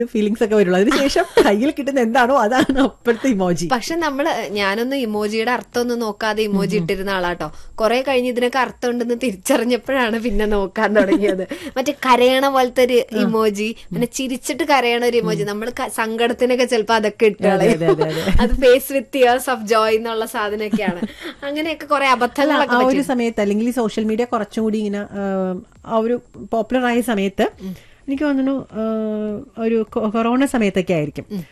Feelings ഒക്കെ വരുള്ളൂ അതിനുശേഷം കയ്യിൽ കിട്ടുന്ന എന്താണോ അതാണ് അപ്പോഴത്തെ ഇമോജി പക്ഷെ നമ്മള് ഞാനൊന്നും ഇമോജിയുടെ അർത്ഥം ഒന്നും നോക്കാതെ ഇമോജി ഇട്ടിരുന്ന ആളാട്ടോ കുറെ കഴിഞ്ഞ് ഇതിനൊക്കെ അർത്ഥം ഉണ്ടെന്ന് തിരിച്ചറിഞ്ഞപ്പോഴാണ് പിന്നെ നോക്കാൻ തുടങ്ങിയത് മറ്റേ കരയണ പോലത്തെ ഒരു ഇമോജി പിന്നെ ചിരിച്ചിട്ട് കരയണ ഒരു ഇമോജി നമ്മൾ സങ്കടത്തിനൊക്കെ ചിലപ്പോ അതൊക്കെ ഇട്ട് അതെ, കളയും അതെ, അതെ, അതെ. അത് face with years of joy എന്നുള്ള സാധനമൊക്കെയാണ് അങ്ങനെയൊക്കെ കുറെ അബദ്ധങ്ങളൊക്കെ ആ പറ്റി ഒരു സമയത്ത് അല്ലെങ്കിൽ ഈ സോഷ്യൽ മീഡിയ കുറച്ചും കൂടി ഇങ്ങനെ ആ, ആ ഒരു പോപ്പുലർ ആയ സമയത്ത് എനിക്ക് തോന്നുന്നു ആ, ഒരു കൊ- കൊറോണ സമയത്തൊക്കെ ആയിരിക്കും